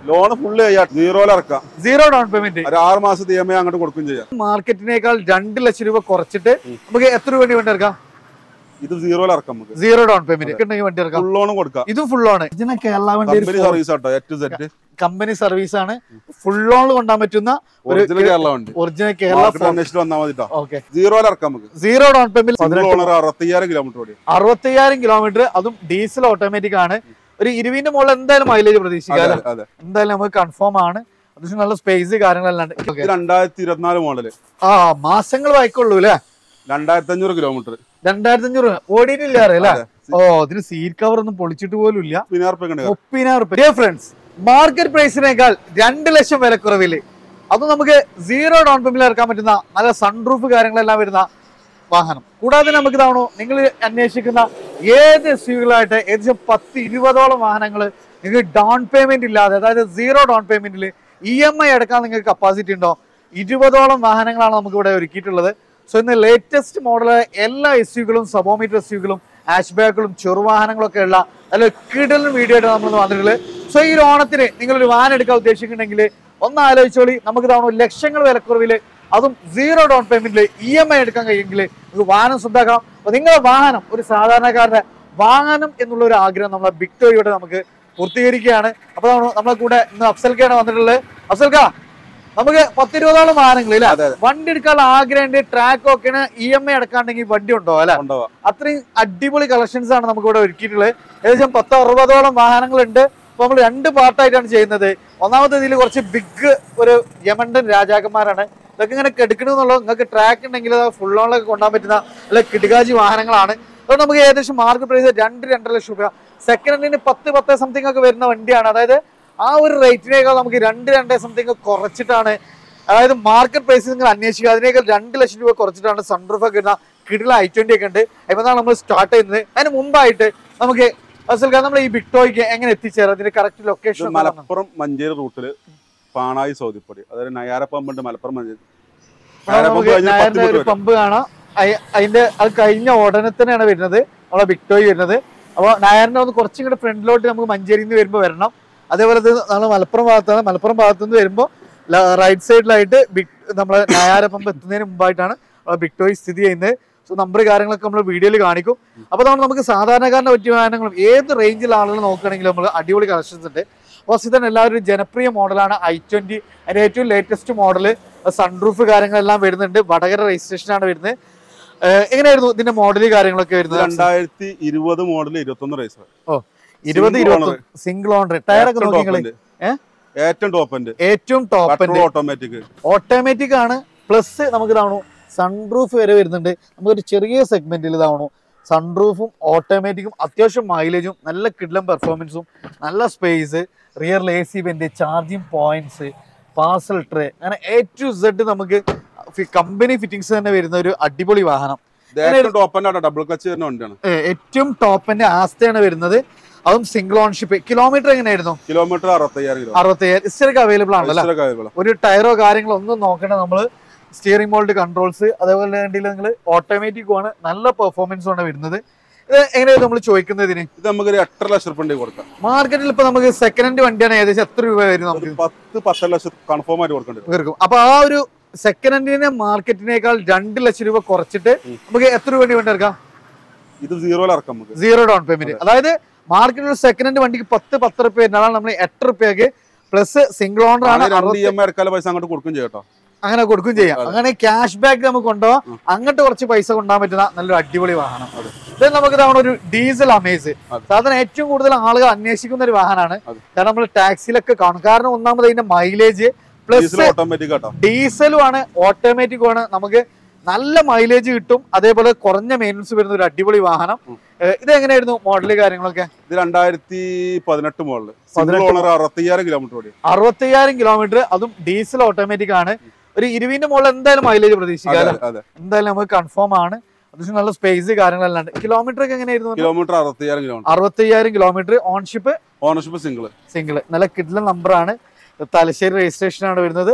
Loan full ചെയ്യാം സീറോയിൽ ഇറക്കാം സീറോ ഡൗൺ പേയ്മെന്റ് ഒരു ആറ് മാസത്തെ ഇ എം ഐ അങ്ങോട്ട് കൊടുക്കും ചെയ്യാം മാർക്കറ്റിനേക്കാൾ രണ്ട് ലക്ഷം രൂപ കുറച്ചിട്ട് നമുക്ക് എത്ര രൂപ വണ്ടി ഇറക്കാം ഇത് സീറോയിൽ ഇറക്കാം നമുക്ക് സീറോ ഡൗൺ പേയ്മെന്റ് ഉണ്ടെങ്കിൽ വണ്ടി ഇറക്കാം ഫുൾ ലോണും കൊടുക്കാം ഇതും ഫുൾ ആണ് ഇതിനെ കേരള വണ്ടി company service auto A to Z company service ആണ് ഫുൾ ലോൺ കൊണ്ടാൻ പറ്റുന്ന ഒരു ഒറിജിനൽ കേരള വണ്ടി ഒറിജിനൽ കേരള മാർക്കറ്റ് അന്വേഷിച്ചിട്ട് വന്നാൽ മതി കേട്ടോ ഓക്കെ സീറോയിൽ ഇറക്കാം നമുക്ക് zero down payment single owner അറുപത്തയ്യായിരം കിലോമീറ്റർ ഓടി അറുപത്തയ്യായിരം കിലോമീറ്റർ അതും ഡീസൽ ഓട്ടോമാറ്റിക് ആണ് ഒരു ഇരുവിന്റെ മുകളിൽ എന്തായാലും മൈലേജ് പ്രതീക്ഷിക്കാം അതെ അല്ലേ? അതെ എന്തായാലും നമുക്ക് കൺഫേം ആണ് അത്യാവശ്യം നല്ല സ്പേസ് കാര്യങ്ങളെല്ലാം ഉണ്ട് ഇത് രണ്ടായിരത്തി ഇരുപത്തിനാല് മോഡല് ആ മാസങ്ങൾ വായിക്കുള്ളൂ അല്ലേ രണ്ടായിരത്തി അഞ്ഞൂറ് കിലോമീറ്റർ രണ്ടായിരത്തി അഞ്ഞൂറ് ഓടിയിട്ടില്ല അല്ലേ അതെ. ഓ ഇതിന് സീറ്റ് കവർ ഒന്നും പൊളിച്ചിട്ട് പോലും ഇല്ല പതിനായിരം റുപ്യ ഉണ്ട് മുപ്പതിനായിരം റുപ്യ ഫ്രണ്ട്സ് മാർക്കറ്റ് പ്രൈസിനേക്കാൾ രണ്ട് ലക്ഷം വിലക്കുറവില് അത് നമുക്ക് സീറോ ഡൗൺ പേയ്മെന്റിൽ ഇറക്കാൻ പറ്റുന്ന നല്ല സൺറൂഫ് കാര്യങ്ങളെല്ലാം വരുന്ന വാഹനം കൂടാതെ നമുക്ക് ഇതാണോ നിങ്ങൾ അന്വേഷിക്കുന്ന ഏത് എസ് യുകളായിട്ട് ഏകദേശം പത്ത് ഇരുപതോളം വാഹനങ്ങൾ നിങ്ങൾക്ക് ഡൗൺ പേയ്മെന്റ് ഇല്ലാതെ അതായത് സീറോ ഡൗൺ പേയ്മെന്റിൽ ഇ എം ഐ അടക്കാൻ നിങ്ങൾക്ക് കപ്പാസിറ്റി ഉണ്ടോ ഇരുപതോളം വാഹനങ്ങളാണ് നമുക്ക് ഇവിടെ ഒരുക്കിയിട്ടുള്ളത് സോ ഇന്ന് ലേറ്റസ്റ്റ് മോഡൽ എല്ലാ എസ് യുകളും സബോമീറ്റർ എസ് യുകളും ആഷ് ബാക്കുകളും ചെറുവാഹനങ്ങളൊക്കെ ഉള്ള നല്ല കിടലും വീഡിയോ ആയിട്ട് നമ്മൾ വന്നിട്ടുള്ളത് സോ ഈ ഒരു ഓണത്തിന് നിങ്ങളൊരു വാഹനം എടുക്കാൻ ഉദ്ദേശിക്കുന്നുണ്ടെങ്കിൽ ഒന്ന് ആലോചിച്ചോളി നമുക്ക് തവണ ലക്ഷങ്ങൾ വിലക്കുറവില് അതും സീറോ ഡൗൺ പേയ്മെന്റിൽ ഇ എം ഐ എടുക്കാൻ കഴിയുമെങ്കിൽ നിങ്ങൾക്ക് വാഹനം സ്വന്തമാക്കാം അപ്പൊ നിങ്ങളുടെ വാഹനം ഒരു സാധാരണക്കാരന്റെ വാഹനം എന്നുള്ള ഒരു ആഗ്രഹം നമ്മളെ വിക്ടോറിയോടെ നമുക്ക് പൂർത്തീകരിക്കുകയാണ് അപ്പൊ നമ്മൾ നമ്മളെ കൂടെ ഇന്ന് അഫ്സൽക്കാണ് വന്നിട്ടുള്ളത് അഫ്സൽക്ക നമുക്ക് പത്തിരുപതോളം വാഹനങ്ങൾ ഇല്ല അതെ, വണ്ടി എടുക്കാനുള്ള ആഗ്രഹമുണ്ട് ട്രാക്ക് ഒക്കെ ഇ എം ഐ അടക്കാണ്ടെങ്കിൽ വണ്ടി ഉണ്ടോ അല്ലെ ഉണ്ടാവാം അത്രയും അടിപൊളി കളക്ഷൻസ് ആണ് നമുക്ക് ഇവിടെ ഒരുക്കിയിട്ടുള്ളത് ഏകദേശം പത്ത് അറുപതോളം വാഹനങ്ങളുണ്ട് അപ്പൊ നമ്മൾ രണ്ട് പാർട്ടായിട്ടാണ് ചെയ്യുന്നത് ഒന്നാമത്തെ ഇതിൽ കുറച്ച് ബിഗ് ഒരു യമണ്ടൻ രാജാക്കന്മാരാണ് ഇതൊക്കെ ഇങ്ങനെ കെടുക്കണമെന്നുള്ളത് നിങ്ങൾക്ക് ട്രാക്ക് ഉണ്ടെങ്കിൽ ഫുൾ ഓണിലൊക്കെ കൊണ്ടുപോകാൻ പറ്റുന്ന അല്ലെ കിടുകാജി വാഹനങ്ങളാണ് അതുകൊണ്ട് നമുക്ക് ഏകദേശം മാർക്കറ്റ് പ്രൈസ് രണ്ട് രണ്ടര ലക്ഷം രൂപ സെക്കൻഡ് ഹാൻഡിന് പത്ത് പത്ത് സംതിങ് ഒക്കെ വരുന്ന വണ്ടിയാണ് അതായത് ആ ഒരു റേറ്റിനേക്കാൾ നമുക്ക് രണ്ട് രണ്ടേ സംതിങ് കുറച്ചിട്ടാണ് അതായത് മാർക്കറ്റ് പ്രൈസ് നിങ്ങൾ അന്വേഷിക്കുക അതിനേക്കാൾ രണ്ട് ലക്ഷം രൂപ കുറച്ചിട്ടാണ് സൺറൂഫ് ഒക്കെ ഇടുന്ന കിടില ഐ ട്വന്റി ഒക്കെ ഉണ്ട് എന്നാണ് നമ്മൾ സ്റ്റാർട്ട് ചെയ്യുന്നത് അതിന് മുമ്പായിട്ട് നമുക്ക് അസൽക്കാർ നമ്മൾ ഈ ബിക്ടോയ്ക്ക് എങ്ങനെ എത്തിച്ചേരാം അതിന്റെ കറക്റ്റ് ഇത് ലൊക്കേഷൻ മലപ്പുറം മഞ്ചേരി റൂട്ടില് പാണായി സൗദിപ്പൊടി അതായത് നയാര പമ്പുണ്ട് മലപ്പുറം മഞ്ചേരി നയാര പമ്പ് നമുക്ക് കഴിഞ്ഞ് പത്ത് നയറിന്റെ ഒരു മിനിറ്റ് പമ്പ് കാണാം അയ- അതിന്റെ അത് കഴിഞ്ഞ ഉടനെ തന്നെയാണ് വരുന്നത് നമ്മളെ ബിക്ടോയ് വരുന്നത് അപ്പോൾ നയറിന്റെ ഒന്ന് കുറച്ചും കൂടെ ഫ്രണ്ടിലോട്ട് നമുക്ക് മഞ്ചേരിയിൽ നിന്ന് വരുമ്പോൾ വരണം അതേപോലെ തന്നെ നമ്മൾ മലപ്പുറം ഭാഗത്താണ് മലപ്പുറം ഭാഗത്തു നിന്ന് വരുമ്പോൾ റൈറ്റ് സൈഡിലായിട്ട് ബിഗ് നമ്മളെ നയാര പമ്പ് എത്തുന്നതിന് മുമ്പായിട്ടാണ് നമ്മളെ ബിക്ടോയ് സ്ഥിതി ചെയ്യുന്നത് സോ നമ്പർ കാര്യങ്ങളൊക്കെ നമ്മൾ വീഡിയോയിൽ കാണിക്കും അപ്പോൾ നമ്മൾ നമുക്ക് സാധാരണക്കാരൻ്റെ പറ്റിയ വാഹനങ്ങളും ഏത് റേഞ്ചിൽ ആളുകൾ നോക്കുകയാണെങ്കിലും നമ്മൾ അടിപൊളി കളക്ഷൻസ് ഉണ്ട് ഫസ്റ്റ് തന്നെ എല്ലാവരും ജനപ്രിയ മോഡലാണ് ഐ ട്വന്റി അതിന്റെ ഏറ്റവും ലേറ്റസ്റ്റ് മോഡൽ സൺറൂഫ് കാര്യങ്ങളെല്ലാം വരുന്നുണ്ട് വടകര രജിസ്ട്രേഷനാണ് വരുന്നത് ഏഹ് എങ്ങനെയായിരുന്നു ഇതിന്റെ മോഡൽ കാര്യങ്ങളൊക്കെ ഇത് വരുന്നത് രണ്ടായിരത്തി ഇരുപത് മോഡൽ ഇരുപത്തൊന്ന് റേസർ ഇരുപത് single ഇരുപത്തി owner. സിംഗിൾ ഓണർ ടയർ ഒക്കെ നോക്കി നിങ്ങള് ഏഹ്? ഏറ്റവും ടോപ്പ് ഉണ്ട് ഏറ്റവും ടോപ്പ് പെട്രോൾ ഓട്ടോമാറ്റിക് ഓട്ടോമാറ്റിക് ആണ് പ്ലസ് നമുക്ക് ഇതാവണു സൺറൂഫ് വരെ വരുന്നുണ്ട് നമുക്കൊരു ചെറിയ സെഗ്മെന്റിൽ ഇതാവണു സൺറൂഫും ഓട്ടോമാറ്റിക്കും അത്യാവശ്യം മൈലേജും നല്ല കിഡ്ലം പെർഫോമൻസും നല്ല space rear A C vent charging points parcel tray അങ്ങനെ എ ടു സെഡ് നമുക്ക് കമ്പനി ഫിറ്റിംഗ്സ് തന്നെ വരുന്ന ഒരു അടിപൊളി വാഹനം ഇത് ഏറ്റവും ടോപ്പ് ആണ് ഡബിൾ ക്ലച്ച് വരുന്ന വണ്ടിയാണ് ഏ, ഏറ്റവും ടോപ്പിന്റെ ആസ്തയാണ് വരുന്നത് അതും സിംഗിൾ ഓൺഷിപ്പ് കിലോമീറ്റർ എങ്ങനെയായിരുന്നു കിലോമീറ്റർ അറുപത്തയ്യായിരം കിലോ അറുപത്തേഴ് ഇസ്റ്റർക്ക് അവൈലബിൾ ആണല്ലോ ഒരു ടയറോ കാര്യങ്ങളോ ഒന്നും നോക്കണ്ട നമ്മൾ സ്റ്റിയറിംഗ് ബോൾട്ട് കൺട്രോൾസ് അതേപോലെ വേണ്ടിയിൽ നിങ്ങൾ ഓട്ടോമാറ്റിക് ആണ് നല്ല പെർഫോമൻസും ആണ് വരുന്നത് ഇത് എങ്ങനെയാണ് നമ്മൾ ചോദിക്കുന്നതിന് ഇത് നമുക്ക് ഒരു എട്ടര ലക്ഷം റുപ്യ ഉണ്ടെങ്കിൽ കൊടുക്കാം മാർക്കറ്റിൽ ഇപ്പൊ നമുക്ക് സെക്കൻഡ് ഹാൻഡ് വണ്ടിയാണ് ഏകദേശം എത്ര രൂപ വരും നമുക്ക് ഒരു പത്ത് പത്തര ലക്ഷം കൺഫേം ആയിട്ട് കൊടുക്കേണ്ടി വരും തീർക്കും അപ്പൊ ആ ഒരു സെക്കൻഡ് ഹാൻഡിനെ മാർക്കറ്റിനേക്കാൾ രണ്ട് ലക്ഷം രൂപ കുറച്ചിട്ട് നമുക്ക് എത്ര രൂപ വണ്ടി ഇറക്കാം ഇത് സീറോയിൽ ഇറക്കാം നമുക്ക് സീറോ ഡൗൺ പേയ്മെന്റ് അതായത് മാർക്കറ്റിൽ സെക്കൻഡ് ഹാൻഡ് വണ്ടിക്ക് പത്ത് പത്ത് റുപ്യ വരുന്നതാണ് നമ്മൾ എട്ട് റുപ്യക്ക് പ്ലസ് സിംഗിൾ ഓണർ ആണ് രണ്ട് അറുപത്തി ഇ എം ഐ എടുക്കാനുള്ള പൈസ അങ്ങോട്ട് കൊടുക്കും ചെയ്യട്ടോ അങ്ങനെ കൊടുക്കും ചെയ്യാം അതെ. അങ്ങനെ ക്യാഷ് ബാക്ക് നമുക്ക് കൊണ്ടുപോകാം ഉം. അങ്ങോട്ട് കുറച്ച് പൈസ കൊണ്ടുപോകാൻ പറ്റുന്ന നല്ലൊരു അടിപൊളി വാഹനം അതെ. ഇത് നമുക്ക് തവണ ഒരു ഡീസൽ അമേസ് അതെ. സാധാരണ ഏറ്റവും കൂടുതൽ ആളുകൾ അന്വേഷിക്കുന്ന ഒരു വാഹനമാണ് അതെ. കാരണം നമ്മൾ ടാക്സിയിലൊക്കെ കാണും കാരണം ഒന്നാമത് അതിന്റെ മൈലേജ് ഡീസൽ പ്ലസ് ഓട്ടോമാറ്റിക് കേട്ടോ ഡീസലും ആണ് ഓട്ടോമാറ്റിക്കും ആണ് നമുക്ക് നല്ല മൈലേജ് കിട്ടും അതേപോലെ കുറഞ്ഞ മെയിൻ്റനൻസ് വരുന്ന ഒരു അടിപൊളി വാഹനം ഉം. ഏഹ് ഇത് എങ്ങനെയായിരുന്നു മോഡല് കാര്യങ്ങളൊക്കെ ഇത് രണ്ടായിരത്തി പതിനെട്ട് മോഡല് സിംഗിൾ പതിനെട്ട് ഓണർ അറുപത്തയ്യായിരം കിലോമീറ്റർ ഓടി അറുപത്തയ്യായിരം കിലോമീറ്റർ അതും ഡീസൽ ഓട്ടോമാറ്റിക് ആണ് ഒരു ഇരുവിന്റെ മുകളിൽ എന്തായാലും മൈലേജ് പ്രതീക്ഷിക്കാം അതെ അല്ലേ? അതെ എന്തായാലും നമുക്ക് കൺഫേം ആണ് അത്യാവശ്യം നല്ല സ്പേസ് കാര്യങ്ങളെല്ലാം ഉണ്ട് കിലോമീറ്റർ ഒക്കെ എങ്ങനെയായിരുന്നു കിലോമീറ്റർ അറുപത്തയ്യായിരം കിലോമീറ്റർ അറുപത്തയ്യായിരം kilometre ownership ownership single single നല്ല കിഡിലെ നമ്പറാണ് തലശ്ശേരി രജിസ്ട്രേഷൻ ആണ് വരുന്നത്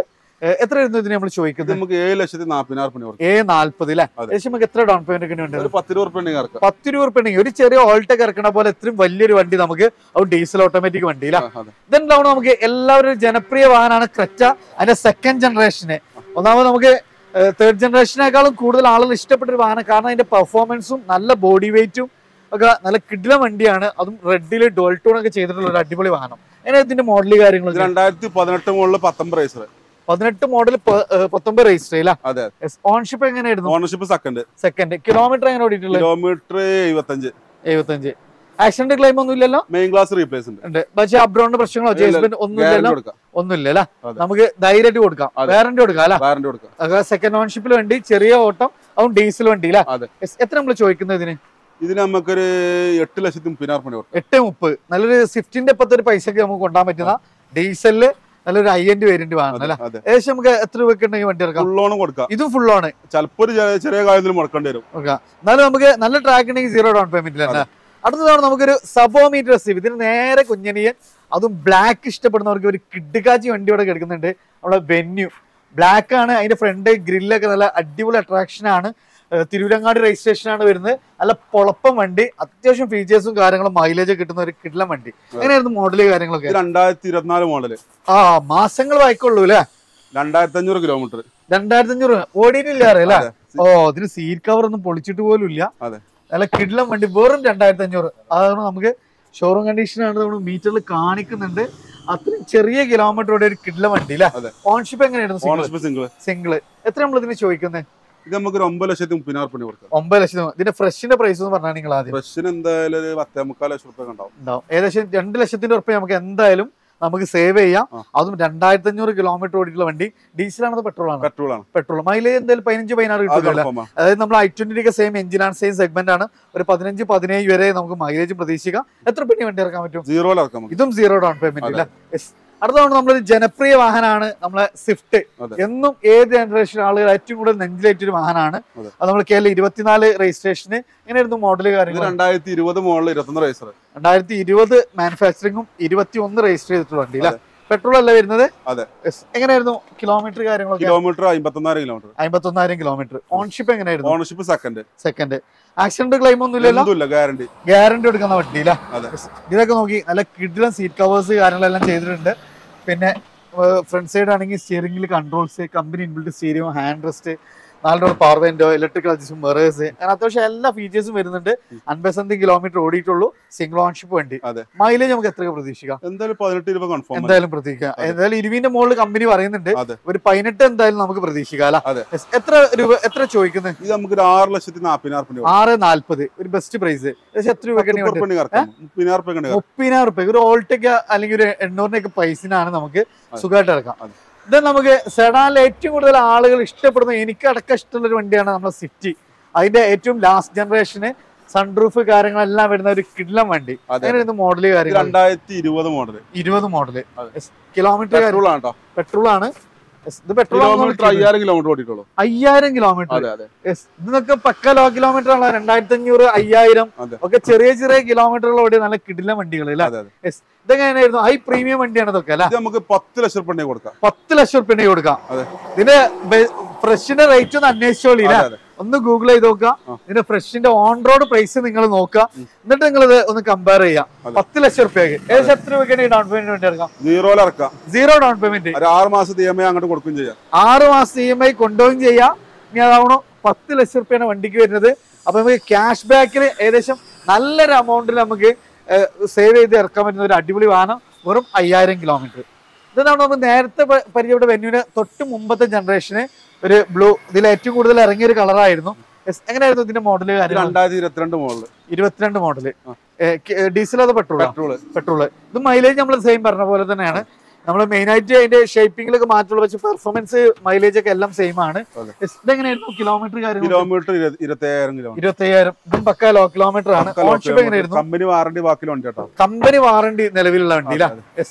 ഏഹ് എത്രയായിരുന്നു ഇതിന് നമ്മൾ ഇത് ചോദിക്കുന്നത് നമുക്ക് ഏഴ് ലക്ഷത്തി നാപ്പതിനായിരം റുപ്യ കൊടുക്കാം എ നാല്പത് അല്ലേ അതെ. ഏകദേശം നമുക്ക് എത്ര ഡൗൺ പേയ്മെന്റ് ഒക്കെ ഉണ്ട് ഒരു പത്ത് രൂപ റുപ്യ ഉണ്ടെങ്കിൽ ഇറക്കാം പത്ത് രൂപ ഉറുപ്പിക ഉണ്ടെങ്കിൽ ഒരു ചെറിയ ഓൾട്ടൊക്കെ ഇറക്കണ പോലെ ഇത്രയും വലിയൊരു വണ്ടി നമുക്ക് അത് ഡീസൽ ഓട്ടോമാറ്റിക് വണ്ടിയില്ല ആ, അതെ ഇതെന്താണ് നമുക്ക് എല്ലാവരും ജനപ്രിയ വാഹനമാണ് ക്രെറ്റ അതിന്റെ സെക്കൻഡ് ജനറേഷന് ഒന്നാമത് നമുക്ക് തേർഡ് ജനറേഷനേക്കാളും കൂടുതൽ ആളുകൾ ഇഷ്ടപ്പെട്ട ഒരു വാഹനം കാരണം അതിന്റെ പെർഫോമൻസും നല്ല ബോഡി വെയിറ്റും ഒക്കെ നല്ല കിഡില വണ്ടിയാണ് അതും റെഡിൽ ഡോൾട്ടൂൺ ഒക്കെ ചെയ്തിട്ടുള്ള ഒരു അടിപൊളി വാഹനം അങ്ങനെ ഇതിന്റെ മോഡൽ ഇത് കാര്യങ്ങളൊക്കെ രണ്ടായിരത്തി പതിനെട്ട് മുകളിൽ പത്തൊമ്പത് റേസർ പതിനെട്ട് മോഡൽ പത്തൊമ്പത് രജിസ്റ്റർ ഇല്ല അതെ ഓൺഷിപ്പ് എങ്ങനെയായിരുന്നു ഓണർഷിപ്പ് സെക്കൻഡ് സെക്കൻഡ് കിലോമീറ്റർ എങ്ങനെ ഓടിയിട്ടുള്ളത് കിലോമീറ്റർ എഴുപത്തഞ്ച് എഴുപത്തഞ്ച് ആക്സിഡന്റ് ക്ലെയിം ഒന്നും ഇല്ലല്ലോ മെയിൻ ക്ലാസ് റീപ്ലേസ് ഉണ്ട് ഉണ്ട് പക്ഷേ അബ്രോണിന്റെ പ്രശ്നങ്ങളോ ഇല്ല, ജേസ്മെന്റ് ഒന്നും ഗ്യാരണ്ടി ഇല്ലല്ലോ കൊടുക്കാം ഒന്നുമില്ല അല്ലേ അതെ. നമുക്ക് ധൈര്യമായിട്ട് കൊടുക്കാം അതെ. വാറന്റി കൊടുക്കാം അല്ല വാറന്റി കൊടുക്കാം സെക്കൻഡ് ഓൺഷിപ്പിൽ വണ്ടി ചെറിയ ഓട്ടം അതും ഡീസൽ വണ്ടി അല്ലേ അതെ. Yes, എത്ര നമ്മൾ ചോദിക്കുന്നത് ഇതിന് ഇതിന് നമുക്കൊരു എട്ട് ലക്ഷത്തി മുപ്പതിനായിരം റുപ്യ കൊടുക്കാം എട്ട് മുപ്പത് നല്ലൊരു സ്വിഫ്റ്റിന്റെ ഇപ്പത്തെ ഒരു പൈസക്ക് നമുക്ക് കൊണ്ടാൻ പറ്റുന്ന ഡീസലില് നല്ലൊരു ഹൈ എൻഡ് വേരിയന്റ് വാങ്ങണം അതെ, അല്ലേ അതെ ഏകദേശം നമുക്ക് എത്ര രൂപയ്ക്ക് ഉണ്ടെങ്കിൽ വണ്ടി ഇറക്കാം ഫുൾ ലോണും കൊടുക്കാം ഇതും ഫുൾ ആണ് ചിലപ്പോ ഒരു ചെറിയ- ചെറിയ കാര്യത്തിൽ മുടക്കേണ്ടി വരും ഓക്കെ എന്നാലും നമുക്ക് നല്ല ട്രാക്ക് ഉണ്ടെങ്കിൽ സീറോ ഡൗൺ പേയ്മെന്റ് തന്നെ അടുത്തതാണ് നമുക്കൊരു സബോമീറ്റർ സ്ലീവ് ഇതിന് നേരെ കുഞ്ഞനിയൻ അതും ബ്ലാക്ക് ഇഷ്ടപ്പെടുന്നവർക്ക് ഒരു കിഡ്കാച്ചി വണ്ടി ഇവിടെ കിടക്കുന്നുണ്ട് നമ്മളെ വെന്യൂ ബ്ലാക്ക് ആണ് അതിന്റെ ഫ്രണ്ട് ഗ്രില്ലൊക്കെ നല്ല അടിപൊളി അട്രാക്ഷൻ ആണ് ഏഹ് തിരൂരങ്ങാടി രജിസ്ട്രേഷൻ ആണ് വരുന്നത് നല്ല പൊളപ്പം വണ്ടി അത്യാവശ്യം ഫീച്ചേഴ്സും കാര്യങ്ങളും മൈലേജ് കിട്ടുന്ന ഒരു കിഡ്ലം വണ്ടി എങ്ങനെയായിരുന്നു മോഡല് കാര്യങ്ങളൊക്കെ ഇത് രണ്ടായിരത്തി ഇരുപത്തിനാല് മോഡല് ആ മാസങ്ങൾ വായിക്കുള്ളൂ അല്ലേ രണ്ടായിരത്തി അഞ്ഞൂറ് കിലോമീറ്റർ രണ്ടായിരത്തി അഞ്ഞൂറ് ഓടിയിട്ടില്ല അല്ലേ അതെ. ഓ ഇതിന് സീറ്റ് കവർ ഒന്നും പൊളിച്ചിട്ട് പോലും ഇല്ല അതെ. നല്ല കിടിലം വണ്ടി വെറും രണ്ടായിരത്തി അഞ്ഞൂറ് അതാണ് നമുക്ക് ഷോറൂം കണ്ടീഷനാണ് നമ്മൾ മീറ്ററിൽ കാണിക്കുന്നുണ്ട് അത്രയും ചെറിയ കിലോമീറ്റർ ഒരു കിടിലം വണ്ടി അല്ലേ അതെ. ഓൺഷിപ്പ് എങ്ങനെയായിരുന്നു ഓണർഷിപ്പ് സിംഗിൾ സിംഗിൾ എത്ര നമ്മൾ ഇതിന് ചോദിക്കുന്നത് ഇത് നമുക്ക് ഒരു ഒമ്പത് ലക്ഷത്തി മുപ്പതിനായിരം റുപ്യ കൊടുക്കാം ഒമ്പത് ലക്ഷം ഇതിന്റെ ഫ്രഷിന്റെ പ്രൈസ് എന്ന് പറഞ്ഞാൽ നിങ്ങൾ ആദ്യം ഫ്രഷിന് എന്തായാലും ഒരു പത്തേ മുക്കാൽ ലക്ഷം റുപ്യ ഉണ്ടാവും ഉണ്ടാവും ഏകദേശം രണ്ട് ലക്ഷത്തിന്റെ ഉറപ്പ് നമുക്ക് എന്തായാലും നമുക്ക് സേവ് ചെയ്യാം ആ. അതും രണ്ടായിരത്തി അഞ്ഞൂറ് കിലോമീറ്റർ ഓടിയിട്ടുള്ള വണ്ടി ഡീസലാണോ പെട്രോൾ ആണ് പെട്രോൾ ആണ് പെട്രോൾ മൈലേജ് എന്തായാലും പതിനഞ്ച് പതിനാറ് അത് കിട്ടുമല്ലോ confirm ആ. അതായത് നമ്മൾ ഐ ട്വന്റിന്റെ സെയിം എഞ്ചിനാണ് സെയിം സെഗ്മെന്റ് ആണ് ഒരു പതിനഞ്ച് പതിനേഴ് വരെ നമുക്ക് മൈലേജ് പ്രതീക്ഷിക്കാം എത്ര പെണ്ണി വണ്ടി ഇറക്കാൻ പറ്റും സീറോയിൽ ഇറക്കാം നമുക്ക് ഇതും സീറോ ഡൗൺ പേയ്മെന്റ് ഇല്ല Yes. അടുത്ത തവണ നമ്മളൊരു ജനപ്രിയ വാഹനമാണ് നമ്മളെ സ്വിഫ്റ്റ് അതെ. എന്നും ഏത് ജനറേഷൻ ആളുകൾ ഏറ്റവും കൂടുതൽ നെഞ്ചിലേറ്റൊരു വാഹനമാണ് അതെ. അത് നമ്മൾ കേരള ഇരുപത്തിനാല് രജിസ്ട്രേഷന് എങ്ങനെയായിരുന്നു മോഡൽ ഇത് കാര്യങ്ങൾ രണ്ടായിരത്തി ഇരുപത് മോഡൽ ഇരുപത്തൊന്ന് റേസർ രണ്ടായിരത്തി ഇരുപത് മാനുഫാക്ചറിങ്ങും ഇരുപത്തി ഒന്ന് രജിസ്റ്റർ ചെയ്തിട്ടുള്ള വണ്ടി അല്ലേ പെട്രോൾ അല്ല വരുന്നത് അതെ. Yes. എങ്ങനെയായിരുന്നു കിലോമീറ്റർ കാര്യങ്ങളൊക്കെ കിലോമീറ്റർ അമ്പത്തൊന്നായിരം കിലോമീറ്റർ അമ്പത്തൊന്നായിരം കിലോമീറ്റർ ഓൺഷിപ്പ് എങ്ങനെയായിരുന്നു ownership second second accident claim ഒന്നും ഇല്ലല്ലോ എന്തുമില്ല ഗ്യാരണ്ടി ഗ്യാരണ്ടി എടുക്കുന്ന വണ്ടിയില്ല അതെ. ഇതൊക്കെ നോക്കി നല്ല കിഡിലും സീറ്റ് കവേഴ്സ് കാര്യങ്ങളെല്ലാം ചെയ്തിട്ടുണ്ട് പിന്നെ ഫ്രണ്ട് സൈഡ് ആണെങ്കിൽ സ്റ്റിയറിംഗിൽ controls company inbuilt stereo hand rest നാല് door power window electrical adjust mirrors അങ്ങനെ അത്യാവശ്യം എല്ലാ ഫീച്ചേഴ്സും വരുന്നുണ്ട് അൻപത് സംതിങ് കിലോമീറ്റർ ഓടിയിട്ടുള്ളൂ സിംഗിൾ ഓൺഷിപ്പ് വണ്ടി അതെ. മൈലേജ് നമുക്ക് എത്രയൊക്കെ പ്രതീക്ഷിക്കാം എന്തായാലും പതിനെട്ട് രൂപ കൺഫേം എന്തായാലും പ്രതീക്ഷിക്കാം അതെ. എന്തായാലും ഇരുവിന്റെ മുകളിൽ കമ്പനി പറയുന്നുണ്ട് അതെ. ഒരു പതിനെട്ട് എന്തായാലും നമുക്ക് പ്രതീക്ഷിക്കാം അല്ല അതെ. എത്ര രൂപ എത്ര ചോദിക്കുന്നത് ഇത് നമുക്ക് ഒരു ആറ് ലക്ഷത്തി നാപ്പതിനായിരം റുപ്യ ആറ് നാൽപ്പത് ഒരു ബെസ്റ്റ് പ്രൈസ് ഏകദേശം എത്ര രൂപ റുപ്യ ഇറക്കാം മുപ്പതിനായിരം റുപ്യ ഇറക്കാം മുപ്പതിനായിരം റുപ്യ ഒരു ഓൾട്ടൊക്കെ അല്ലെങ്കിൽ ഒരു എണ്ണൂറിനൊക്കെ പൈസനാണ് നമുക്ക് അതെ. സുഖമായിട്ട് ഇറക്കാം അതെ. ഇത് നമുക്ക് സെഡാനിൽ ഏറ്റവും കൂടുതൽ ആളുകൾ ഇഷ്ടപ്പെടുന്ന എനിക്ക് അടക്കം ഇഷ്ടമുള്ള ഒരു വണ്ടിയാണ് നമ്മുടെ സിറ്റി അതിന്റെ ഏറ്റവും ലാസ്റ്റ് ജനറേഷന് സൺറൂഫ് കാര്യങ്ങളെല്ലാം വരുന്ന ഒരു കിടിലം വണ്ടി അതെ അങ്ങനെയായിരുന്നു മോഡല് ഇത് കാര്യങ്ങൾ രണ്ടായിരത്തി ഇരുപത് മോഡൽ ഇരുപത് മോഡല് അതെ. കിലോമീറ്റർ പെട്രോൾ ആണ് കേട്ടോ പെട്രോൾ ആണ് Yes, ഇത് പെട്രോൾ കിലോമീറ്റർ അയ്യായിരം കിലോമീറ്റർ ഓടിയിട്ടുള്ളൂ അയ്യായിരം കിലോമീറ്റർ അതെ അതെ ഇതൊക്കെ പക്ക ലോ കിലോമീറ്റർ ആണ് രണ്ടായിരത്തി അഞ്ഞൂറ് അയ്യായിരം അതെ. ഒക്കെ ചെറിയ ചെറിയ കിലോമീറ്ററുകൾ ഓടിയ നല്ല കിടിലം വണ്ടികൾ അല്ലേ അതെ അതെ ഇതെങ്ങനെയായിരുന്നു ഹൈ പ്രീമിയം വണ്ടിയാണ് ഇതൊക്കെ അല്ല ഇത് നമുക്ക് പത്ത് ലക്ഷം റുപ്യ ഉണ്ടെങ്കിൽ കൊടുക്കാം പത്ത് ലക്ഷം റുപ്യ കൊടുക്കാം അതെ. ഇതിന്റെ ഫ്രഷിന്റെ റേറ്റ് ഒന്ന് അന്വേഷിച്ചോളി അതെ അതെ ഒന്ന് ഗൂഗിൾ ചെയ്ത് നോക്കുക ആ. ഇതിന്റെ ഫ്രഷിന്റെ ഓൺ റോഡ് പ്രൈസ് നിങ്ങൾ നോക്കുക ഉം. എന്നിട്ട് നിങ്ങൾ ഇത് ഒന്ന് കമ്പയർ ചെയ്യാം അതെ. പത്ത് ലക്ഷം റുപ്യക്ക് ഏകദേശം എത്ര രൂപയ്ക്കാണ് ഡൗൺ പേയ്മെന്റ് വേണ്ടി ഇറക്കാം സീറോയിൽ ഇറക്കാം സീറോ ഡൗൺ പേയ്മെന്റ് ഒരു ആറ് മാസത്തെ ഇ എം ഐ അങ്ങോട്ട് കൊടുക്കുകയും ചെയ്യാം ആറ് മാസം ഇ എം ഐ കൊണ്ടുപോവുകയും ചെയ്യാം ഇനി അതാവണോ പത്ത് ലക്ഷം റുപ്യാണ് വണ്ടിക്ക് വരുന്നത് അപ്പൊ നമുക്ക് ക്യാഷ് ബാക്കിൽ ഏകദേശം നല്ലൊരു എമൗണ്ടിൽ നമുക്ക് സേവ് ചെയ്ത് ഇറക്കാൻ പറ്റുന്ന ഒരു അടിപൊളി വാഹനം വെറും അയ്യായിരം കിലോമീറ്റർ ഇതാണ് നമ്മൾ നേരത്തെ പ- പരിചയപ്പെട്ട വെന്യൂവിന് തൊട്ട് മുമ്പത്തെ ജനറേഷന് ഒരു ബ്ലൂ ഇതിൽ ഏറ്റവും കൂടുതൽ ഇറങ്ങിയ ഒരു കളറായിരുന്നു എങ്ങനെയായിരുന്നു ഇതിന്റെ മോഡല് ഇത് കാര്യങ്ങൾ രണ്ടായിരത്തി ഇരുപത്തിരണ്ട് മോഡൽ ഇരുപത്തിരണ്ട് മോഡല് ആ. ഡീസൽ അതോ പെട്രോൾ പെട്രോള് പെട്രോള് ഇത് മൈലേജ് നമ്മൾ സെയിം പറഞ്ഞ പോലെ തന്നെയാണ് നമ്മൾ മെയിൻ ആയിട്ട് അതിന്റെ ഷേപ്പിംഗിലൊക്കെ മാറ്റുള്ളൂ പക്ഷെ പെർഫോമൻസ് മൈലേജ് ഒക്കെ എല്ലാം സെയിം ആണ് അതെ. Yes, ഇതെങ്ങനെയായിരുന്നു കിലോമീറ്റർ കാര്യങ്ങൾ കിലോമീറ്റർ ഇരുപത്തി അയ്യായിരം കിലോമീറ്റർ ഇരുപത്തി അയ്യായിരം ഇതും പക്ക ലോ കിലോമീറ്റർ ആണ് ഓൺഷിപ്പ് എങ്ങനെയായിരുന്നു കമ്പനി വാറണ്ടി ബാക്കിൽ വണ്ടി കേട്ടോ കമ്പനി വാറണ്ടി നിലവിലുള്ള വണ്ടി അതെ, അതെ.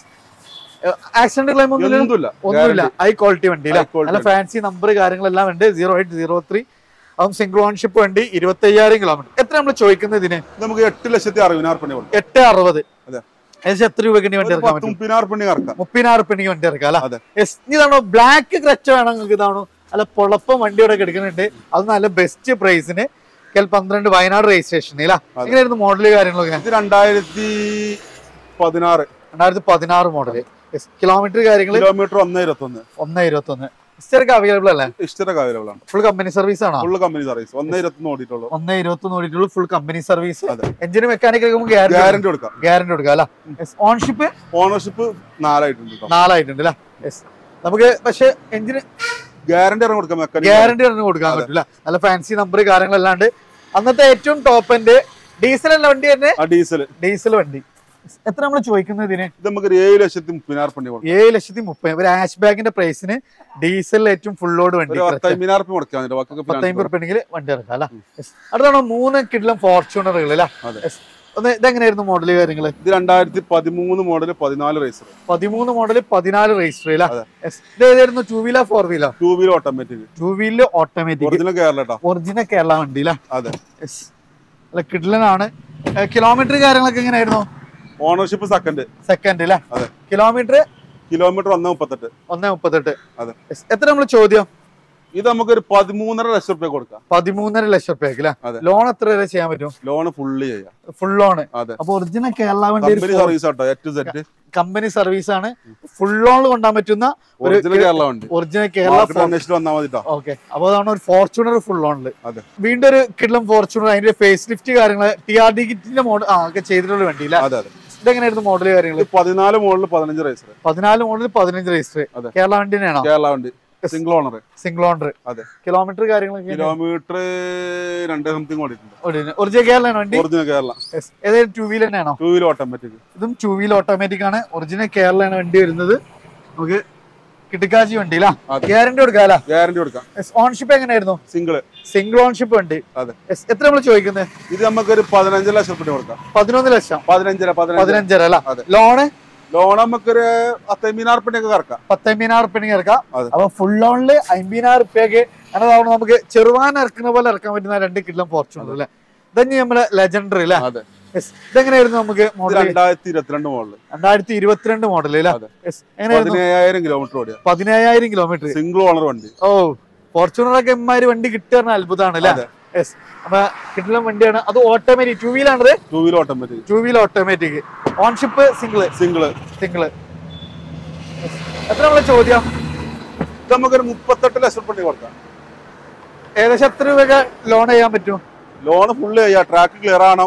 ആക്സിഡന്റ് ക്ലെയിം ഒന്നുമില്ല എന്തുമില്ല ഒന്നുമില്ല ഹൈ ക്വാളിറ്റി വണ്ടി High quality നല്ല ഫാൻസി നമ്പർ കാര്യങ്ങളെല്ലാം ഉണ്ട് സീറോ എയ്റ്റ് സീറോ ത്രീ അതും സിംഗിൾ ഓൺഷിപ്പ് വണ്ടി ഇരുപത്തി അയ്യായിരം കിലോമീറ്റർ എത്ര നമ്മൾ ചോദിക്കുന്നത് ഇതിന് ഇത് നമുക്ക് എട്ട് ലക്ഷത്തി അറുപതിനായിരം റുപ്യ കൊടുക്കാം എട്ട് അറുപത് അതെ. ഏകദേശം എത്ര രൂപയ്ക്ക് വണ്ടി ഒരു ഇറക്കാൻ പത്ത് പറ്റും മുപ്പതിനായിരം ഉറുപ്പിക ഇറക്കാം മുപ്പതിനായിരം ഉറുപ്പിക്ക് വണ്ടി ഇറക്കാം അല്ല അതെ. യെസ് ഇതാണോ ബ്ലാക്ക് ക്രച്ച് വേണം നിങ്ങൾക്ക് ഇതാണോ അല്ല പൊളപ്പം വണ്ടി ഇവിടെ എടുക്കുന്നുണ്ട് അത് നല്ല ബെസ്റ്റ് പ്രൈസിന് കെൽ പന്ത്രണ്ട് വയനാട് രജിസ്ട്രേഷൻ ഇല്ല അതെ. എങ്ങനെയായിരുന്നു മോഡൽ കാര്യങ്ങളൊക്കെ ഇത് രണ്ടായിരത്തി പതിനാറ് രണ്ടായിരത്തി പതിനാറ് മോഡൽ യെസ് കിലോമീറ്റർ കാര്യങ്ങൾ കിലോമീറ്റർ ഒന്ന് ഇരുപത്തി ഒന്ന് ഒന്ന് ഇരുപത്തി ഒന്ന് ഹിസ്റ്റർക്ക് അവൈലബിൾ അല്ലേ ഇഷ്ടരൊക്കെ അവൈലബിൾ ആണ് ഫുൾ കമ്പനി സർവീസ് ആണോ ഫുള്ള് കമ്പനി സർവീസ് ഒന്ന് ഇരുപത്തി ഒന്ന് ഓടിയിട്ടുള്ളൂ ഒന്ന് ഇരുപത്തി ഒന്ന് ഓടിയിട്ടുള്ളൂ ഫുൾ കമ്പനി സർവീസ് അതെ. എഞ്ചിന് മെക്കാനിക് നമുക്ക് ഗ്യാരണ്ടി ഗ്യാരണ്ടി കൊടുക്കാം ഗ്യാരണ്ടി കൊടുക്കാം അല്ല ഓൺഷിപ്പ് ഓണർഷിപ്പ് നാലായിട്ടുണ്ട് കേട്ടോ നാലായിട്ടുണ്ട് അല്ലേ യെസ് നമുക്ക് പക്ഷെ എഞ്ചിന് ഗ്യാരണ്ടി ഇറങ്ങി കൊടുക്കാം മെക്കാനിക് ഗ്യാരണ്ടി ഒന്നും കൊടുക്കാൻ അതെ. പറ്റില്ല നല്ല ഫാൻസി നമ്പർ കാര്യങ്ങളല്ലാണ്ട് അന്നത്തെ ഏറ്റവും ടോപ്പ് എൻഡ് ഡീസൽ അല്ല വണ്ടി തന്നെ ആ ഡീസൽ ഡീസൽ വണ്ടി എത്ര നമ്മൾ ചോദിക്കുന്നത് ഇതിന് ഇത് നമുക്ക് ഒരു ഏഴ് ലക്ഷത്തി മുപ്പതിനായിരം പണി കൊടുക്കാം ഏഴ് ലക്ഷത്തി മുപ്പത് ഒരു ആഷ് ബാഗിന്റെ പ്രൈസിന് ഡീസൽ ഏറ്റവും ഫുൾ ലോഡ് വണ്ടി ഒരു പത്തമ്പതിനായിരം റുപ്യ മുടക്കാം അതിന്റെ ബാക്കി പത്തമ്പത് റുപ്യണെങ്കിൽ വണ്ടി ഇറക്കാം അല്ല അടുത്താണ് മൂന്ന് കിഡിലും ഫോർച്യൂണറുകൾ അല്ല അതെ. ഒന്ന് ഇതെങ്ങനെയായിരുന്നു മോഡൽ കാര്യങ്ങള് ഇത് രണ്ടായിരത്തി പതിമൂന്ന് മോഡൽ പതിനാല് റേസർ പതിമൂന്ന് മോഡൽ പതിനാല് രജിസ്റ്റർ അല്ല അതെ. ഇത് ഏതായിരുന്നു two wheeler four wheeler two wheeler automatic two wheeler automatic original Kerala കേട്ടോ ഒറിജിനൽ കേരള വണ്ടി അല്ല അതെ അല്ല കിഡിലനാണ് കിലോമീറ്റർ കാര്യങ്ങളൊക്കെ എങ്ങനെയായിരുന്നു ഓണർഷിപ്പ് സെക്കൻഡ് സെക്കൻഡ് അല്ലേ അതെ. കിലോമീറ്റർ കിലോമീറ്റർ ഒന്ന് മുപ്പത്തെട്ട് ഒന്നേ മുപ്പത്തെട്ട് അതെ. Yes. എത്ര നമ്മൾ ചോദ്യം ഇത് നമുക്കൊരു പതിമൂന്നര ലക്ഷം റുപ്യ കൊടുക്കാം പതിമൂന്നര ലക്ഷം റുപ്യക്ക് അല്ലേ അതെ. ലോൺ എത്ര വരെ ചെയ്യാൻ പറ്റും ലോൺ ഫുള്ള് ചെയ്യാം ഫുൾ ലോൺ അതെ അപ്പൊ ഒറിജിനൽ കേരള വണ്ടി company service auto A to Z company service ആണ് ഫുൾ ലോൺ കൊണ്ടാൻ പറ്റുന്ന ഒരു ഒറിജിനൽ കേരള വണ്ടി ഒറിജിനൽ കേരള മാർക്കറ്റ് അന്വേഷിച്ചിട്ട് വന്നാൽ മതി ട്ടോ. ഓക്കെ അപ്പൊ അതാണ് ഒരു ഫോർച്യൂണർ ഫുൾ ലോണില് അതെ വീണ്ടും ഒരു കിഡ്ലം ഫോർച്യൂണർ അതിന്റെ ഫേസ് ലിഫ്റ്റ് കാര്യങ്ങൾ ടി ആർ ഡി കിറ്റിന്റെ മോഡൽ ആ ഒക്കെ ചെയ്തിട്ടുള്ള വണ്ടി അല്ലേ അതെ അതെ ഇതെങ്ങനെയായിരുന്നു മോഡൽ കാര്യങ്ങൾ ഇത് പതിനാല് മോഡൽ പതിനഞ്ച് റേസർ പതിനാല് മോഡൽ പതിനഞ്ച് രജിസ്റ്റർ അതെ. കേരള വണ്ടി തന്നെയാണോ കേരള വണ്ടി സിംഗിൾ ഓണർ സിംഗിൾ ഓണർ അതെ കിലോമീറ്റർ കാര്യങ്ങളൊക്കെ കിലോമീറ്റർ രണ്ട് സംതിങ് ഓടിയിട്ടുണ്ട് ഒറിജിനൽ കേരള വണ്ടി ഒറിജിനൽ കേരള Yes. ഏതായാലും ടൂ വീലർ തന്നെയാണോ ടൂ വീലർ ഓട്ടോമാറ്റിക് ഇതും ടൂ വീലർ ഓട്ടോമാറ്റിക് ആണ് ഒറിജിനൽ കേരളയാണ് വണ്ടി വരുന്നത് നമുക്ക് കിട്ടിക്കാച്ചി വണ്ടി അല്ല അതെ. ഗ്യാരണ്ടി കൊടുക്കാല ഗ്യാരണ്ടി കൊടുക്കാം ഓൺഷിപ്പ് എങ്ങനെയായിരുന്നു സിംഗിൾ സിംഗിൾ ഓൺഷിപ്പ് വണ്ടി അതെ Yes. എത്ര നമ്മൾ ചോദിക്കുന്നത് ഇത് നമുക്കൊരു പതിനഞ്ച് ലക്ഷം റുപ്യ കൊടുക്കാം പതിനൊന്ന് ലക്ഷം പതിനഞ്ചര പതിനഞ്ച് പതിനഞ്ചര അല്ല അതെ. ലോണ് ലോൺ നമുക്കൊരു അത്തമ്പതിനായിരം റുപ്യൊക്കെ കറക്കാം പത്തമ്പതിനായിരം റുപ്യക്ക് ഇറക്കാം അതെ. അപ്പൊ ഫുൾ ലോണില് അമ്പതിനായിരം റുപ്യക്ക് എന്നതാണ് നമുക്ക് ചെറുവാൻ ഇറക്കുന്ന പോലെ ഇറക്കാൻ പറ്റുന്ന രണ്ട് കിലോ ഫോർച്യൂണർ അല്ലേ ഇതന്നെ നമ്മള് ലെജൻഡറി അല്ലേ അതെ Yes. ഇതെങ്ങനെയായിരുന്നു നമുക്ക് ഇത് മോഡൽ രണ്ടായിരത്തി ഇരുപത്തിരണ്ട് മോഡല് രണ്ടായിരത്തി ഇരുപത്തിരണ്ട് മോഡൽ അല്ലേ അതെ. Yes. എങ്ങനെയായിരുന്നു പതിനയ്യായിരം കിലോമീറ്റർ ഓടിയ പതിനയ്യായിരം കിലോമീറ്റർ സിംഗിൾ ഓണർ വണ്ടി ഓ ഫോർച്യൂണർ ഒക്കെ ഇമ്മാതിരി വണ്ടി കിട്ടുക അത്ഭുതമാണ് അല്ലേ അതെ. യെസ് അപ്പൊ കിട്ടുന്ന വണ്ടിയാണ് അത് ഓട്ടോമാറ്റിക് ടൂ വീലാണത് two wheeler automatic two wheel automatic ownership single single single എത്ര നമ്മളെ ചോദ്യം ഇത് നമുക്കൊരു മുപ്പത്തെട്ട് ലക്ഷം റുപ്യ കൊടുക്കാം ഏകദേശം എത്ര രൂപയൊക്കെ ലോൺ ചെയ്യാൻ പറ്റും ലോൺ ഫുള്ള് ചെയ്യാം ട്രാക്ക് ക്ലിയർ ആവണം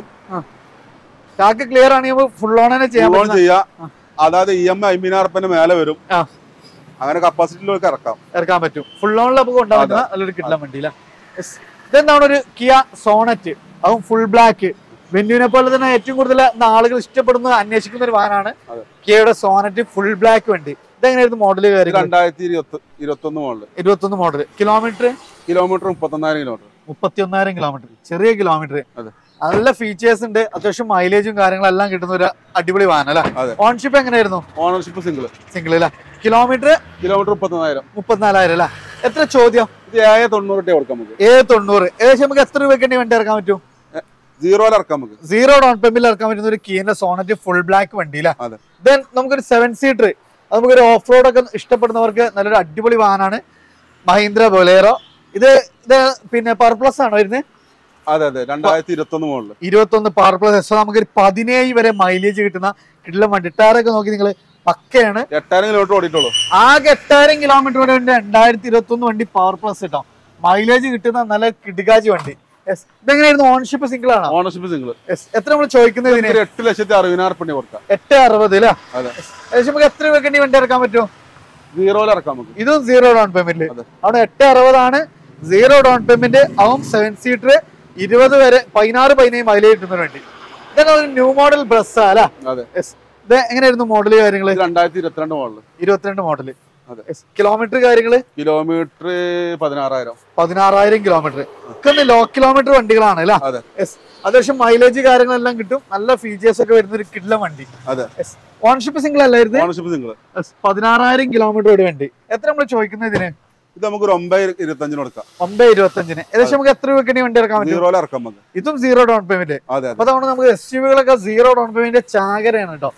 ടാക്ക് ക്ലിയർ ആണെങ്കിൽ ഫുൾ ലോൺ തന്നെ ചെയ്യാൻ ലോൺ പറ്റും ചെയ്യാം അതായത് ഇ എം ഐ അമ്പതിനായിരം റുപ്യന്റെ മേലെ വരും ആ അങ്ങനെ കപ്പാസിറ്റിയിലൊക്കെ ഇറക്കാം ഇറക്കാൻ പറ്റും ഫുൾ ലോണിൽ നമുക്ക് കൊണ്ടുപോകാൻ പറ്റുന്ന നല്ലൊരു കിട്ടുന്ന വണ്ടിയില്ല ഇതെന്താണ് ഒരു കിയ സോണറ്റ് അതും ഫുൾ ബ്ലാക്ക് വെന്യൂനെ പോലെ തന്നെ ഏറ്റവും കൂടുതൽ ഇന്ന് ആളുകൾ ഇഷ്ടപ്പെടുന്ന അന്വേഷിക്കുന്ന ഒരു വാഹനമാണ് അതെ. കിയയുടെ സോണറ്റ് ഫുൾ ബ്ലാക്ക് വണ്ടി ഇതെങ്ങനെയായിരുന്നു മോഡൽ ഇത് കാര്യങ്ങൾ രണ്ടായിരത്തി ഇരുപത്തി ഇരുപത്തൊന്ന് മോഡല് ഇരുപത്തൊന്ന് മോഡൽ കിലോമീറ്റർ കിലോമീറ്റർ മുപ്പത്തൊന്നായിരം കിലോമീറ്റർ മുപ്പത്തി ഒന്നായിരം കിലോമീറ്റർ ചെറിയ കിലോമീറ്റർ അതെ. നല്ല ഫീച്ചേഴ്സ് ഉണ്ട് അത്യാവശ്യം മൈലേജും കാര്യങ്ങളെല്ലാം കിട്ടുന്ന ഒരു അടിപൊളി വാഹനം അല്ലേ അതെ. ഓൺഷിപ്പ് എങ്ങനെയായിരുന്നു ഓണർഷിപ്പ് സിംഗിൾ സിംഗിൾ അല്ലേ കിലോമീറ്റർ കിലോമീറ്റർ മുപ്പത്തൊന്നായിരം മുപ്പത്തിനാലായിരം അല്ലേ എത്ര ചോദ്യം ഇത് ഏഴ് തൊണ്ണൂറ് രൂപ കൊടുക്കാം നമുക്ക് ഏ തൊണ്ണൂറ് ഏകദേശം നമുക്ക് എത്ര രൂപയ്ക്ക് വണ്ടി ഇറക്കാൻ പറ്റും സീറോയിൽ ഇറക്കാം നമുക്ക് സീറോ ഡൗൺ പേയ്മെന്റിൽ ഇറക്കാൻ പറ്റുന്ന ഒരു കീന്റെ സോണറ്റ് ഫുൾ ബ്ലാക്ക് വണ്ടിയില്ല അതെ ദെൻ നമുക്കൊരു സെവൻ സീറ്റർ അത് നമുക്കൊരു ഓഫ് റോഡ് ഒക്കെ ഇഷ്ടപ്പെടുന്നവർക്ക് നല്ലൊരു അടിപൊളി വാഹനമാണ് മഹീന്ദ്ര ബൊലേറോ ഇത് ഇത് പിന്നെ പവർ പ്ലസ് ആണോ വരുന്നത് അതെ അതെ രണ്ടായിരത്തി ഇരുപത്തൊന്ന് മോഡല് ഇരുപത്തൊന്ന് പവർ പ്ലസ് എസ് നമുക്ക് ഒരു പതിനേഴ് വരെ മൈലേജ് കിട്ടുന്ന കിട്ടുന്ന വണ്ടി ടയറൊക്കെ നോക്കി നിങ്ങൾ പക്കയാണ് എട്ടായിരം കിലോമീറ്റർ ഓടിയിട്ടുള്ളൂ ആകെ എട്ടായിരം കിലോമീറ്റർ വരെ ഉണ്ട് രണ്ടായിരത്തി ഇരുപത്തൊന്ന് വണ്ടി പവർ പ്ലസ് കേട്ടോ മൈലേജ് കിട്ടുന്ന നല്ല കിടുകാജി വണ്ടി യെസ് ഇതെങ്ങനെയായിരുന്നു ഓൺഷിപ്പ് സിംഗിൾ ആണോ ഓണർഷിപ്പ് സിംഗിൾ യെസ് എത്ര നമ്മൾ ചോദിക്കുന്നത് ഇതിന് ഒരു എട്ട് ലക്ഷത്തി അറുപതിനായിരം റുപ്യ കൊടുക്കാം എട്ട് അറുപത് അല്ലേ അതെ ഏകദേശം നമുക്ക് എത്ര രൂപയ്ക്ക് വണ്ടി ഇറക്കാൻ പറ്റും സീറോയിൽ ഇറക്കാം നമുക്ക് ഇതും സീറോ ഡൗൺ പേയ്മെന്റ് അതെ. അവിടെ എട്ട് അറുപതാണ് സീറോ ഡൗൺ പേയ്മെന്റ് അതും സെവൻ സീറ്റർ ഇരുപത് വരെ പതിനാറ് പതിനേഴ് മൈലേജ് കിട്ടുന്ന വണ്ടി ഇതൊക്കെ ഒരു ന്യൂ മോഡൽ ബസ് അല്ലേ അതെ യെസ് ഇത് എങ്ങനെയായിരുന്നു മോഡൽ കാര്യങ്ങള് ഇത് രണ്ടായിരത്തി ഇരുപത്തിരണ്ട് മോഡല് ഇരുപത്തിരണ്ട് മോഡല് അതെ. കിലോമീറ്റർ കാര്യങ്ങള് കിലോമീറ്റർ പതിനാറായിരം പതിനാറായിരം കിലോമീറ്റർ ഒക്കെ ലോ കിലോമീറ്റർ വണ്ടികളാണ് അല്ലേ അതെ യെസ് അത്യാവശ്യം മൈലേജ് കാര്യങ്ങളെല്ലാം കിട്ടും നല്ല ഫീച്ചേഴ്സ് ഒക്കെ വരുന്ന ഒരു കിഡ്ല വണ്ടി അതെ യെസ് ഓൺഷിപ്പ് സിംഗിൾ അല്ലായിരുന്നു ഓണർഷിപ്പ് സിംഗിൾ Yes, പതിനാറായിരം കിലോമീറ്റർ ഓടി വണ്ടി എത്ര നമ്മൾ ചോദിക്കുന്നത് ഇതിന് ഇത് നമുക്ക് ഒരു ഒമ്പത് ഇരുപത്തഞ്ചിന് കൊടുക്കാം ഒമ്പത് ഇരുപത്തഞ്ചിന് ഏകദേശം നമുക്ക് എത്ര രൂപയ്ക്ക് വണ്ടി ഇറക്കാൻ പറ്റും സീറോയിൽ ഇറക്കാം നമുക്ക് ഇതും സീറോ ഡൗൺ പേയ്മെന്റ് അതെ അപ്പൊ അതുകൊണ്ട് നമുക്ക് എസ് യുവികളൊക്കെ സീറോ ഡൗൺ പേയ്മെന്റ് ചാകരയാണ് കേട്ടോ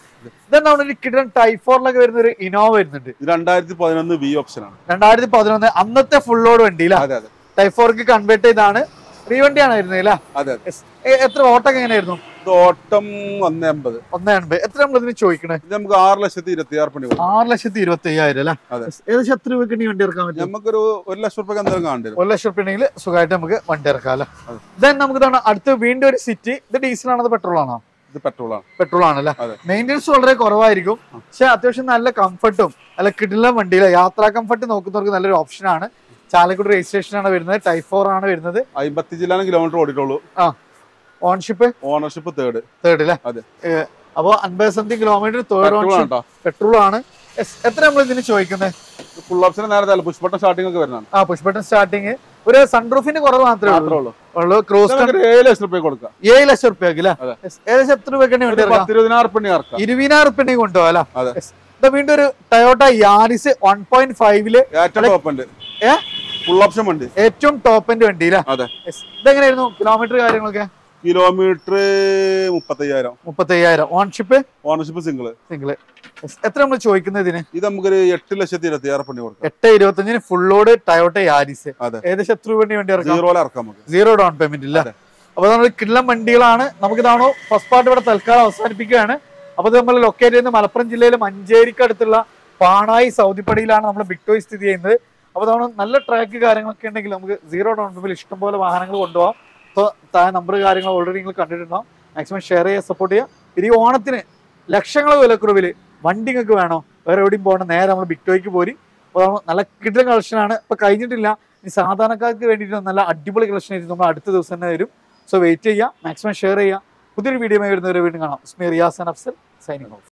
ഇതെന്താണ് ഒരു കിടൻ ടൈഫോറിലൊക്കെ വരുന്ന ഒരു ഇനോവ വരുന്നുണ്ട് ഇത് രണ്ടായിരത്തി പതിനൊന്ന് വി ഓപ്ഷൻ ആണ് രണ്ടായിരത്തി പതിനൊന്ന് അന്നത്തെ ഫുൾ ലോഡ് വണ്ടി അല്ലേ അതെ അതെ ടൈഫോർക്ക് കൺവേർട്ട് ചെയ്താണ് റീ വണ്ടിയാണ് വരുന്നത് അല്ലേ അതെ അതെ Yes. എ- എത്ര ഓട്ടം എങ്ങനെയായിരുന്നു ഇത് ഓട്ടം ഒന്ന് എൺപത് ഒന്ന് എൺപത് എത്ര നമ്മൾ ഇതിന് ചോദിക്കണേ ഇത് നമുക്ക് ആറ് ലക്ഷത്തി ഇരുപത്തി ആറ് പണി കൊടുക്കും ആറ് ലക്ഷത്തി ഇരുപത്തി അയ്യായിരം അല്ലേ അതെ. Yes. ഏകദേശം എത്ര രൂപയ്ക്ക് ഈ വണ്ടി ഇറക്കാൻ പറ്റും നമുക്കൊരു ഒരു ലക്ഷം റുപ്യ എന്തെങ്കിലും കാണേണ്ടി ഒരു ലക്ഷം റുപ്യ ഉണ്ടെങ്കിൽ സുഖമായിട്ട് നമുക്ക് വണ്ടി ഇറക്കാം അല്ലേ അതെ. ദെൻ നമുക്ക് ഇതാണ് അടുത്ത് വീണ്ടും ഒരു സിറ്റി ഇത് ഡീസൽ ആണോ പെട്രോൾ ആണോ ഇത് പെട്രോൾ ആണ് പെട്രോൾ ആണല്ലേ അതെ. മെയിൻ്റെനൻസ് വളരെ കുറവായിരിക്കും പക്ഷെ അത്യാവശ്യം നല്ല കംഫർട്ടും നല്ല കിടിലം വണ്ടിയിലെ യാത്രാ കംഫർട്ട് നോക്കുന്നവർക്ക് നല്ലൊരു ഓപ്ഷൻ ആണ് ചാലക്കുടി രജിസ്ട്രേഷൻ ആണ് വരുന്നത് ടൈപ്പ് ഫോർ ആണ് വരുന്നത് അമ്പത്തി ജില്ലാണ് കിലോമീറ്റർ ഓടിയിട്ടുള്ളൂ ഓൺഷിപ്പ് ഓണർഷിപ്പ് തേർഡ് തേർഡ് അല്ലേ അതെ. അപ്പോൾ അൻപത് something kilometre third petrol ownership auto petrol ആണ് Yes. എത്ര നമ്മൾ ഇതിന് ചോദിക്കുന്നത് ഫുൾ ഓപ്ഷൻ നേരത്തെ അല്ല പുഷ്പട്ടം സ്റ്റാർട്ടിംഗ് ഒക്കെ വരുന്നതാണ് ആ പുഷ്പട്ടൻ സ്റ്റാർട്ടിങ് ഒരു സൺറൂഫിന്റെ കുറവ് മാത്രമേ മാത്രമേ ഉള്ളൂ ഉള്ളൂ ഉള്ളൂ ക്രൂസ് നമുക്കൊരു ഏഴ് ലക്ഷം റുപ്യ കൊടുക്കാം ഏഴ് ലക്ഷം റുപ്യക്ക് അല്ലേ അതെ. Yes. ഏകദേശം എത്ര രൂപയ്ക്കാണ് വണ്ടി ഒരു ഇറക്കാം പത്ത് ഇരുപതിനായിരം റുപ്യ ഇറക്കാം ഇരുപതിനായിരം റുപ്യ കൊണ്ടുപോകാം അല്ലേ അതെ. Yes. ഇത് വീണ്ടും ഒരു ടയോട്ട യാരിസ് വൺ പോയിന്റ് ഫൈവില് ഏറ്റവും ടോപ്പ് ഉണ്ട് ഏ? ഫുൾ ഓപ്ഷൻ വണ്ടി ഏറ്റവും ടോപ്പ് എൻഡ് വണ്ടി അല്ലേ അതെ Yes. ഇതെങ്ങനെയായിരുന്നു കിലോമീറ്റർ കാര്യങ്ങളൊക്കെ കിലോമീറ്റർ മുപ്പത്തയ്യായിരം മുപ്പത്തയ്യായിരം ഓൺഷിപ്പ് ഓണർഷിപ്പ് സിംഗിള് സിംഗിള് എത്ര നമ്മൾ ചോദിക്കുന്നത് ഇതിന് ഇത് നമുക്കൊരു എട്ട് ലക്ഷത്തി ഇരുപത്തി ആറ് പണി കൊടുക്കാം എട്ട് ഇരുപത്തഞ്ചിന് ഫുൾ ലോഡ് ടയോട്ട യാരിസ് അതെ. ഏകദേശം എത്ര രൂപ വേണ്ടി ഇറക്കാം സീറോയിൽ ഇറക്കാം നമുക്ക് സീറോ ഡൗൺ പേയ്മെന്റ് ഇല്ല അതെ. അപ്പൊ നമ്മൾ കിള്ളം വണ്ടികളാണ് നമുക്ക് ഇതാണോ ഫസ്റ്റ് പാർട്ട് ഇവിടെ തൽക്കാലം അവസാനിപ്പിക്കുകയാണ് അപ്പൊ ഇത് നമ്മൾ ലൊക്കേറ്റ് ചെയ്യുന്ന മലപ്പുറം ജില്ലയിലെ മഞ്ചേരിക്ക് അടുത്തുള്ള പാണായി സൗദിപ്പടിയിലാണ് നമ്മൾ ബിക്ടോയ് സ്ഥിതി ചെയ്യുന്നത് അപ്പൊ നമ്മൾ നല്ല ട്രാക്ക് കാര്യങ്ങളൊക്കെ ഉണ്ടെങ്കിൽ നമുക്ക് സീറോ ഡൗൺ പേയ്മെന്റ് ഇഷ്ടംപോലെ വാഹനങ്ങൾ കൊണ്ടുപോകാം അപ്പോൾ താഴെ നമ്പർ കാര്യങ്ങൾ ഓൾറെഡി നിങ്ങൾ കണ്ടിട്ടുണ്ടാവും മാക്സിമം ഷെയർ ചെയ്യുക സപ്പോർട്ട് ചെയ്യുക പിന്നെ ഈ ഓണത്തിന് ലക്ഷങ്ങൾ വിലക്കുറവിൽ വണ്ടി നിങ്ങൾക്ക് വേണോ വേറെ എവിടെയും പോകണം നേരെ നമ്മൾ ബിക്ടോയ്ക്ക് പോരി അപ്പോൾ നമ്മൾ നല്ല കിട്ടുന്ന കളക്ഷനാണ് ഇപ്പൊ കഴിഞ്ഞിട്ടില്ല ഈ സാധാരണക്കാർക്ക് വേണ്ടിയിട്ട് നല്ല അടിപൊളി കളക്ഷൻ ആയിട്ട് നമ്മൾ അടുത്ത ദിവസം തന്നെ വരും സോ വെയിറ്റ് ചെയ്യുക മാക്സിമം ഷെയർ ചെയ്യുക പുതിയൊരു വീഡിയോ വരുന്നവരെ വീണ്ടും കാണാം Usmi Riyas and Afsal signing of